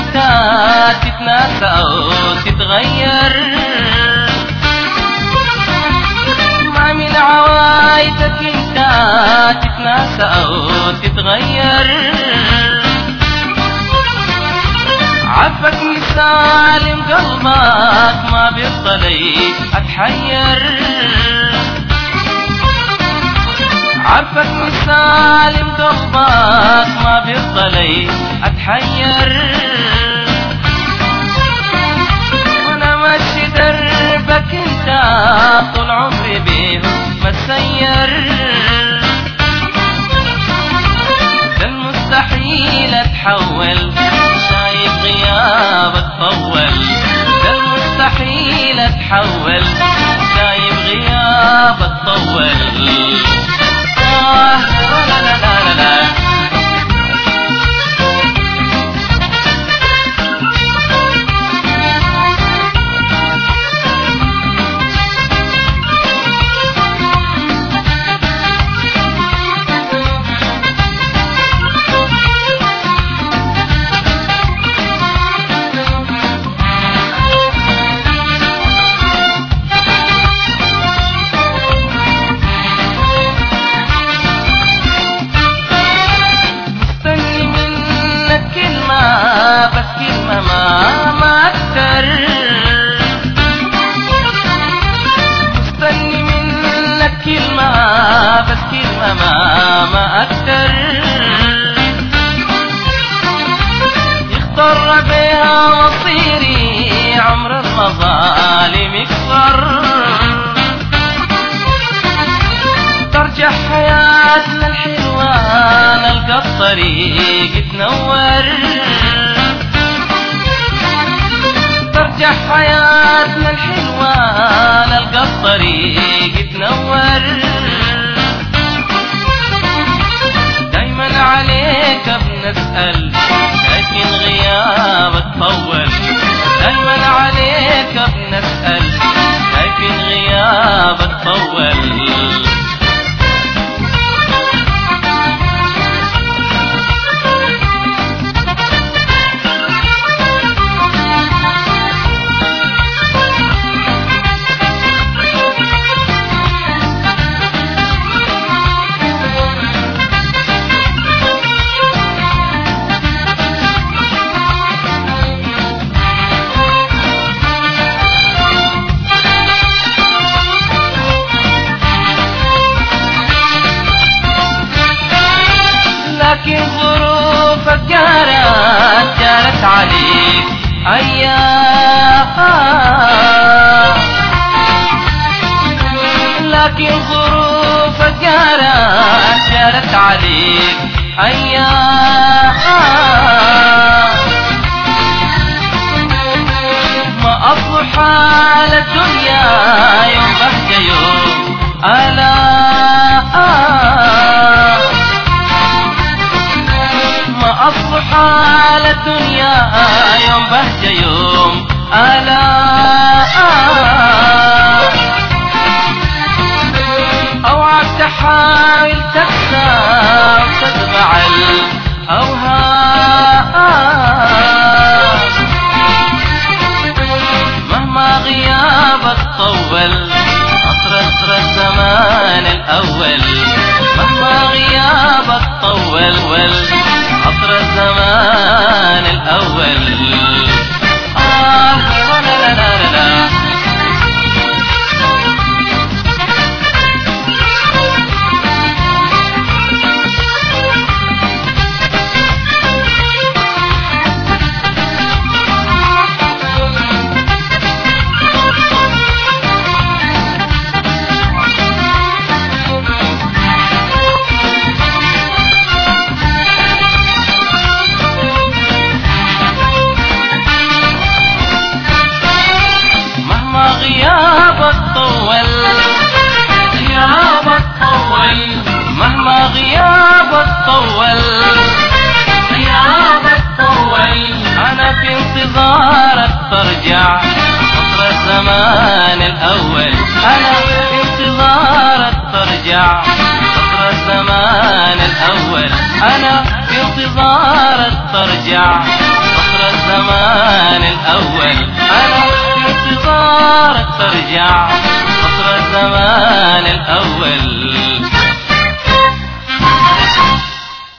انت تتناسى او تتغير ما من عوايدك انت تتناسى او تتغير عفك مسالم قلبك ما بيفضل اتحير عفك مسالم قلبك ما بيفضل اتحير وانا ماشي دربك انت طول عمري بيه مسير ده المستحيل اتحول شايف غيابك طول ده المستحيل اتحول شايف غيابك طول آه لا لا لا لا لا مستني منك كلمة بس كلمة ما ما أكتر مستني منك كلمة بس كلمة ما ما أكتر يختار بها مصيري عمر المظالم يكسر ترجع حياتنا الحلوة نلقى الطريق تنور ترجع حياتنا الحلوة نلقى الطريق تنور دايما عليك بنسأل لكن غيابك طول دايما عليك بنسأل لكن غيابك طول لكن ظروفك جارت جارت عليك أيام لكن ظروفك جارت جارت عليك أيام ما أصلح حال الدنيا يوم بهجة يوم ألا ما أصلح حال الدنيا يوم بهجة يوم ألا أوعك تحاول تنسى وتتبع الأوهام مهما غيابك طول عصر عصر الزمان الأول مهما غيابك طول عصر الزمان الأول آه لا لا لا لا لا مهما غيابك طول غيابك طول مهما غيابك طول غيابك طول أنا في انتظارك ترجع عصر الزمان الأول أنا في انتظارك ترجع عصر الزمان الأول أنا في انتظارك ترجع عصر الزمان الزمان الأول أنا في انتظارك ترجع عصر الزمان الأول